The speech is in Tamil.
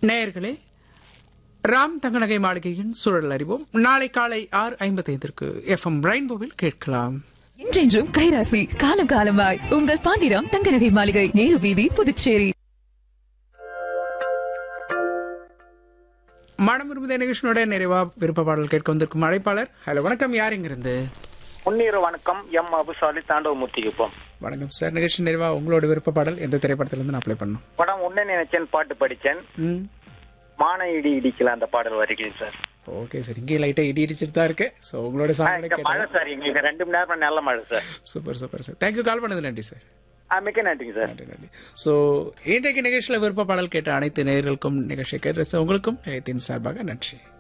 நேயர்களே ராம் தங்கநகை மாளிகையின் சூழல் அறிவோம் நாளை காலை ஆறு ஐம்பத்தைந்திற்கு எஃப்எம் ரெயின்போவில் கேட்கலாம் என்றென்றும் கைராசி காலம் காலமாய் உங்கள் பாண்டிராம் தங்கநகை மாளிகை நேரு வீதி புதுச்சேரி மனம் விரும்புத நிகழ்ச்சியினுடைய நிறைவா விருப்ப பாடல் கேட்க வந்திருக்கும் அழைப்பாளர் ஹலோ வணக்கம் யார் இங்கிருந்து முன்னீர் வணக்கம் எம் அபுசாலி தாண்டவமூர்த்திக்குப்பம் வணக்கம் சார் நிகழ்ச்சி நிறைவா உங்களோட விருப்ப பாடல் எந்த திரைப்படத்திலிருந்து நான் அப்ளை பண்ணணும் படம் உன்ன நினைச்சேன் பாட்டு படிச்சேன் ம் மான இடி இடிக்கல அந்த பாடல் வருகிறது சார் ஓகே சார் இங்கே லைட்டாக இடி இடிச்சிட்டு தான் இருக்கு ஸோ உங்களோட ஆ, சாங் இங்க மழை சார் எங்களுக்கு ரெண்டு மணி நேரம் நல்ல மழை sir super super sir thank you call பண்ணது நன்றி சார் ஆ, மிக்க நன்றிங்க சார் நன்றி நன்றி ஸோ இன்றைக்கு நிகழ்ச்சியில் விருப்ப பாடல் கேட்ட அனைத்து நேயர்களுக்கும் நிகழ்ச்சியை கேட்டு உங்களுக்கும் நிலையத்தின் சார்பாக நன்றி